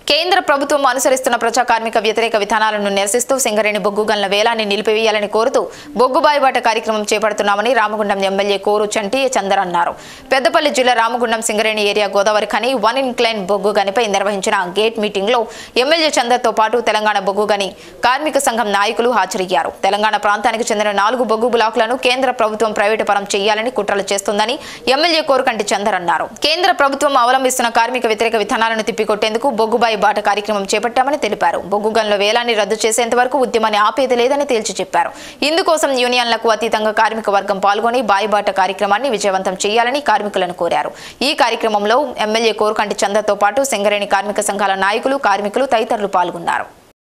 కేంద్ర ప్రభుత్వం అనుసరిస్తున్న ప్రజా కార్మిక వ్యతిరేక విధానాలను నిరసిస్తూ సింగరేణి బొగ్గు గన్ల వేలాన్ని నిలిపివేయాలని కోరుతూ బొగ్గు బాయిబాట కార్యక్రమం చేపడుతున్నామని రామగుండం ఎమ్మెల్యే కోరు చంటి చందర్ అన్నారు పెద్దపల్లి జిల్లా Ramagundam Singareni area Godavari Khani one incline బొగ్గు గనిపై నిర్వహించిన గేట్ మీటింగ్ లో ఎమ్మెల్యే చందర్తో పాటు తెలంగాణ బొగ్గు గని కార్మిక సంఘం నాయకులు హాజరయ్యారు తెలంగాణ ప్రాంతానికి చెందిన నాలుగు బొగ్గు బ్లాకులను కేంద్ర ప్రభుత్వం ప్రైవేటు పరం చేయాలని కుట్రలు చేస్తోందని ఎమ్మెల్యే కోరుకంటి చందర్ అన్నారు కేంద్ర ప్రభుత్వం అవలంబిస్తున్న కార్మిక వ్యతిరేక విధానాలను తిప్పికొట్టేందుకు బొగ్గుబాయి బాట కార్యక్రమం చేపట్టామని తెలిపారు బొగ్గు గన్ల వేలాన్ని రద్దు చేసేంత వరకు ఉద్యమాన్ని ఆపేది లేదని తేల్చి చెప్పారు ఇందుకోసం యూనియన్లకు అతీతంగా కార్మిక వర్గం పాల్గొని బాయిబాట కార్యక్రమాన్ని విజయవంతం చేయాలని కార్మికులను కోరారు ఈ కార్యక్రమంలో ఎమ్మెల్యే కోరుకంటి చందర్తో పాటు సింగరేణి కార్మిక సంఘాల నాయకులు కార్మికులు తదితరులు పాల్గొన్నారు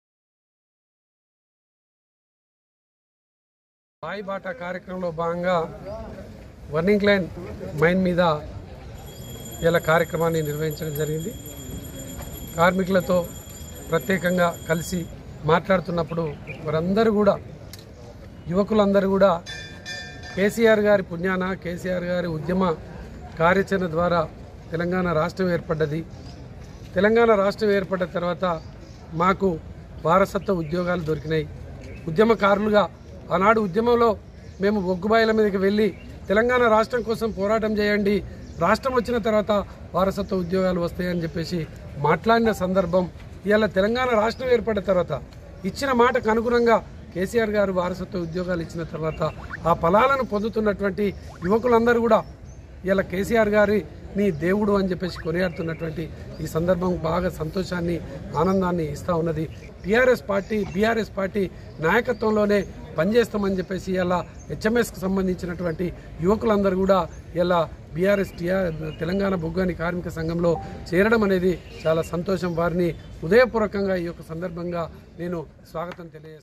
బాయి బాట కార్యక్రమంలో భాగంగా వర్నింగ్ లైన్ మైన్ మీద ఇలా కార్యక్రమాన్ని నిర్వహించడం జరిగింది కార్మికులతో ప్రత్యేకంగా కలిసి మాట్లాడుతున్నప్పుడు వారందరూ కూడా యువకులందరూ కూడా కేసీఆర్ గారి పుణ్యాన కేసీఆర్ గారి ఉద్యమ కార్యాచరణ ద్వారా తెలంగాణ రాష్ట్రం ఏర్పడ్డది తెలంగాణ రాష్ట్రం ఏర్పడ్డ తర్వాత మాకు వారసత్వ ఉద్యోగాలు దొరికినాయి ఉద్యమకారులుగా ఆనాడు ఉద్యమంలో మేము బొగ్గుబాయిల మీదకి వెళ్ళి తెలంగాణ రాష్ట్రం కోసం పోరాటం చేయండి రాష్ట్రం వచ్చిన తర్వాత వారసత్వ ఉద్యోగాలు వస్తాయని చెప్పేసి మాట్లాడిన సందర్భం ఇవాళ తెలంగాణ రాష్ట్రం ఏర్పడిన తర్వాత ఇచ్చిన మాటకు అనుగుణంగా కేసీఆర్ గారు వారసత్వ ఉద్యోగాలు ఇచ్చిన తర్వాత ఆ ఫలాలను పొందుతున్నటువంటి యువకులందరూ కూడా ఇలా కేసీఆర్ గారి నీ దేవుడు అని చెప్పేసి కొనియాడుతున్నటువంటి ఈ సందర్భం బాగా సంతోషాన్ని ఆనందాన్ని ఇస్తూ ఉన్నది టీఆర్ఎస్ పార్టీ బీఆర్ఎస్ పార్టీ నాయకత్వంలోనే పనిచేస్తామని చెప్పేసి ఇలా హెచ్ఎంఎస్కి సంబంధించినటువంటి యువకులందరూ కూడా ఇలా బీఆర్ఎస్ టీఆర్ తెలంగాణ బొగ్గాని కార్మిక సంఘంలో చేరడం అనేది చాలా సంతోషం వారిని హృదయపూర్వకంగా ఈ యొక్క సందర్భంగా నేను స్వాగతం తెలియజేస్తాను